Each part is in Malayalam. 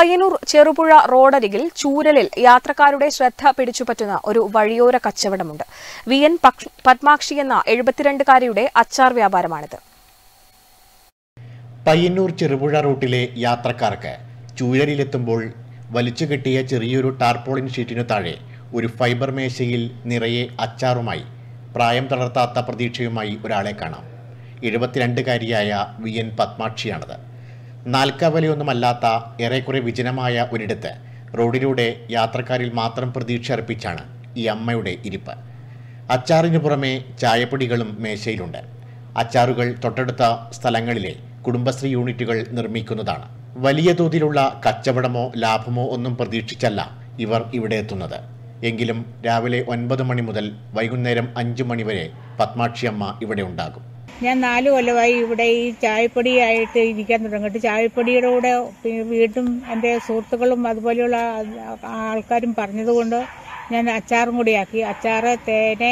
പയ്യന്നൂർ ചെറുപുഴ റോഡരികിൽ ചൂരലിൽ യാത്രക്കാരുടെ ശ്രദ്ധ പിടിച്ചുപറ്റുന്ന ഒരു വഴിയോര കച്ചവടമുണ്ട് വി എൻ പക്ഷ്- പത്മാക്ഷി എന്ന എഴുപത്തിരണ്ടുകാരിയുടെ അച്ചാർ വ്യാപാരമാണിത് പയ്യന്നൂർ ചെറുപുഴ റൂട്ടിലെ യാത്രക്കാർക്ക് ചൂഴലിലെത്തുമ്പോൾ വലിച്ചു കെട്ടിയ ചെറിയൊരു ടാർപോളിൻ ഷീറ്റിനു താഴെ ഒരു ഫൈബർ മേശയിൽ നിറയെ അച്ചാറുമായി പ്രായം തളർത്താത്ത പ്രതീക്ഷയുമായി ഒരാളെ കാണാം എഴുപത്തിരണ്ടുകാരിയായ വി എൻ പത്മാക്ഷിയാണത് നാൽക്കവലയൊന്നുമല്ലാത്ത ഏറെക്കുറെ വിജനമായ ഒരിടത്ത് റോഡിലൂടെ യാത്രക്കാരിൽ മാത്രം പ്രതീക്ഷ അർപ്പിച്ചാണ് ഈ അമ്മയുടെ ഇരിപ്പ് അച്ചാറിന് പുറമെ ചായപ്പൊടികളും മേശയിലുണ്ട് അച്ചാറുകൾ തൊട്ടടുത്ത സ്ഥലങ്ങളിലെ കുടുംബശ്രീ യൂണിറ്റുകൾ നിർമ്മിക്കുന്നതാണ് വലിയ തോതിലുള്ള കച്ചവടമോ ലാഭമോ ഒന്നും പ്രതീക്ഷിച്ചല്ല ഇവർ ഇവിടെ എത്തുന്നത് എങ്കിലും രാവിലെ ഒൻപത് മണി മുതൽ വൈകുന്നേരം അഞ്ചു മണി വരെ പത്മാക്ഷിയമ്മ ഇവിടെ ഉണ്ടാകും ഞാൻ നാല് കൊല്ലമായി ഇവിടെ ഈ ചായപ്പൊടിയായിട്ട് ഇരിക്കാൻ തുടങ്ങിയിട്ട് ചായപ്പൊടിയുടെ കൂടെ പി- വീട്ടും എൻ്റെ സുഹൃത്തുക്കളും അതുപോലെയുള്ള ആൾക്കാരും പറഞ്ഞതുകൊണ്ട് ഞാൻ അച്ചാറും കൂടിയാക്കി അച്ചാറ് തേന്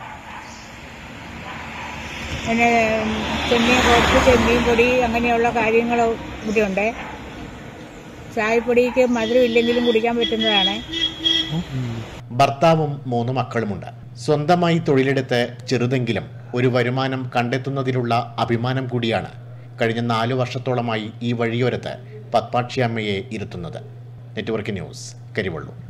പിന്നെ ചെമ്മീൻ കുറച്ച് ചെമ്മീൻ പൊടി അങ്ങനെയുള്ള കാര്യങ്ങൾ ഇവിടെയുണ്ട് ചായപ്പൊടിക്ക് മധുരമില്ലെങ്കിലും കുടിക്കാൻ പറ്റുന്നതാണ് ഭർത്താവും മൂന്ന് മക്കളുമുണ്ട് സ്വന്തമായി തൊഴിലെടുത്ത് ചെറുതെങ്കിലും ഒരു വരുമാനം കണ്ടെത്തുന്നതിലുള്ള അഭിമാനം കൂടിയാണ് കഴിഞ്ഞ നാലു വർഷത്തോളമായി ഈ വഴിയോരത്ത് പത്മാക്ഷി അമ്മയെ ഇരുത്തുന്നത് നെറ്റ്വർക്ക് ന്യൂസ് കരിവള്ളൂർ